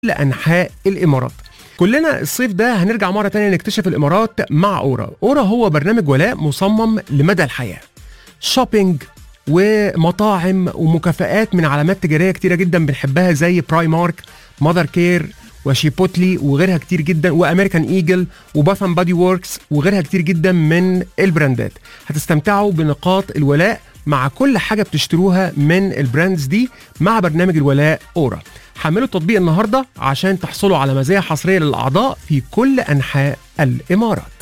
لأنحاء الإمارات كلنا الصيف ده هنرجع مرة تانية نكتشف الإمارات مع أورا أورا هو برنامج ولاء مصمم لمدى الحياة شوبينج ومطاعم ومكافآت من علامات تجارية كتيرة جدا بنحبها زي براي مارك ماذر كير وشيبوتلي وغيرها كتير جدا وامريكان ايجل وباث اند بادي ووركس وغيرها كتير جدا من البراندات هتستمتعوا بنقاط الولاء مع كل حاجه بتشتروها من البراندز دي مع برنامج الولاء اورا حملوا التطبيق النهارده عشان تحصلوا على مزايا حصريه للاعضاء في كل انحاء الامارات